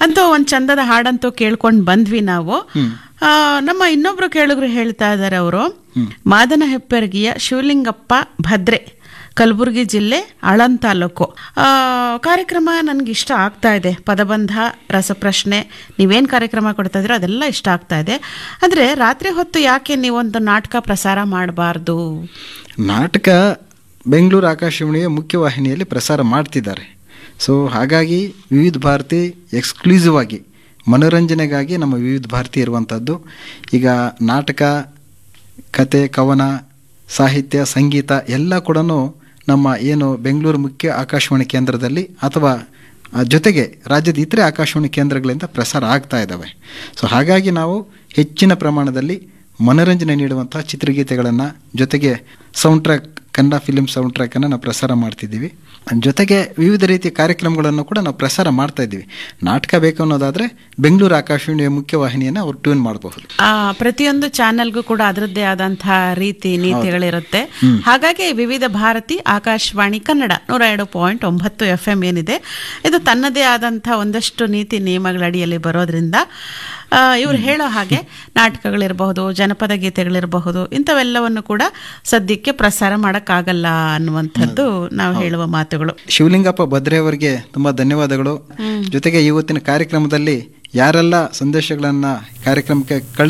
ಅಂತೂ ಒಂದ್ ಚಂದದ ಹಾಡಂತೂ ಕೇಳ್ಕೊಂಡ್ ಬಂದ್ವಿ ನಾವು ಆ, ನಮ್ಮ ಇನ್ನೊಬ್ರು ಕೇಳುಗರು ಹೇಳ್ತಾ ಇದ್ದಾರೆ ಅವರು ಮಾದನ ಹೆಪ್ಪೆರಗಿಯ ಶಿವಲಿಂಗಪ್ಪ ಭದ್ರೆ ಕಲಬುರಗಿ ಜಿಲ್ಲೆ ಆಳಂದ್ ತಾಲೂಕು ಆ, ಕಾರ್ಯಕ್ರಮ ನನ್ಗೆ ಇಷ್ಟ ಆಗ್ತಾ ಇದೆ ಪದಬಂಧ ರಸಪ್ರಶ್ನೆ ನೀವೇನ್ ಕಾರ್ಯಕ್ರಮ ಕೊಡ್ತಾ ಇದ್ರೋ ಅದೆಲ್ಲ ಇಷ್ಟ ಆಗ್ತಾ ಇದೆ ಆದ್ರೆ ರಾತ್ರಿ ಹೊತ್ತು ಯಾಕೆ ನೀವೊಂದು ನಾಟಕ ಪ್ರಸಾರ ಮಾಡಬಾರ್ದು ನಾಟಕ ಬೆಂಗಳೂರು ಆಕಾಶವಾಣಿಯ ಮುಖ್ಯವಾಹಿನಿಯಲ್ಲಿ ಪ್ರಸಾರ ಮಾಡ್ತಿದ್ದಾರೆ ಸೊ ಹಾಗಾಗಿ ವಿವಿಧ ಭಾರತಿ ಎಕ್ಸ್ಕ್ಲೂಸಿವ್ ಆಗಿ ಮನೋರಂಜನೆಗಾಗಿ ನಮ್ಮ ವಿವಿಧ ಭಾರತಿ ಇರುವಂಥದ್ದು ಈಗ ನಾಟಕ ಕತೆ ಕವನ ಸಾಹಿತ್ಯ ಸಂಗೀತ ಎಲ್ಲ ಕೂಡ ನಮ್ಮ ಏನು ಬೆಂಗಳೂರು ಮುಖ್ಯ ಆಕಾಶವಾಣಿ ಕೇಂದ್ರದಲ್ಲಿ ಅಥವಾ ಆ, ಜೊತೆಗೆ ರಾಜ್ಯದ ಇತರೆ ಆಕಾಶವಾಣಿ ಕೇಂದ್ರಗಳಿಂದ ಪ್ರಸಾರ ಆಗ್ತಾ ಇದ್ದಾವೆ ಸೊ ಹಾಗಾಗಿ ನಾವು ಹೆಚ್ಚಿನ ಪ್ರಮಾಣದಲ್ಲಿ ಮನೋರಂಜನೆ ನೀಡುವಂಥ ಚಿತ್ರಗೀತೆಗಳನ್ನು ಜೊತೆಗೆ sound track Kannada film sound ಟ್ರ್ಯಾಕನ್ನು ನಾವು ಪ್ರಸಾರ ಮಾಡ್ತಿದ್ದೀವಿ ಜೊತೆಗೆ ವಿವಿಧ ರೀತಿಯ ಕಾರ್ಯಕ್ರಮಗಳನ್ನು ಕೂಡ ನಾವು ಪ್ರಸಾರ ಮಾಡ್ತಾ ಇದ್ದೀವಿ ನಾಟಕ ಬೇಕು ಅನ್ನೋದಾದರೆ ಬೆಂಗಳೂರು ಆಕಾಶವಾಣಿಯ ಮುಖ್ಯವಾಹಿನಿಯನ್ನು ಅವ್ರು ಟ್ಯೂನ್ ಮಾಡಬಹುದು ಆ ಪ್ರತಿಯೊಂದು ಚಾನೆಲ್ಗೂ ಕೂಡ ಅದರದ್ದೇ ಆದಂತಹ ರೀತಿ ನೀತಿಗಳಿರುತ್ತೆ ಹಾಗಾಗಿ ವಿವಿಧ ಭಾರತಿ ಆಕಾಶವಾಣಿ ಕನ್ನಡ ನೂರ ಎರಡು ಪಾಯಿಂಟ್ ಒಂಬತ್ತು ಎಫ್ ಎಂ ಏನಿದೆ ಇದು ತನ್ನದೇ ಆದಂತಹ ಒಂದಷ್ಟು ನೀತಿ ನಿಯಮಗಳ ಅಡಿಯಲ್ಲಿ ಬರೋದ್ರಿಂದ ಆ, ಇವ್ರು ಹೇಳೋ ಹಾಗೆ ನಾಟಕಗಳಿರಬಹುದು ಜನಪದ ಗೀತೆಗಳಿರಬಹುದು ಇಂಥವೆಲ್ಲವನ್ನು ಕೂಡ ಸದ್ಯಕ್ಕೆ ಪ್ರಸಾರ ಮಾಡೋಕ್ಕಾಗಲ್ಲ ಅನ್ನುವಂಥದ್ದು ನಾವು ಹೇಳುವ ಮಾತುಗಳು ಶಿವಲಿಂಗಪ್ಪ ಭದ್ರೆ ಅವರಿಗೆ ತುಂಬ ಧನ್ಯವಾದಗಳು ಜೊತೆಗೆ ಇವತ್ತಿನ ಕಾರ್ಯಕ್ರಮದಲ್ಲಿ ಯಾರೆಲ್ಲ ಸಂದೇಶಗಳನ್ನು ಕಾರ್ಯಕ್ರಮಕ್ಕೆ ಕಳಿಸಿ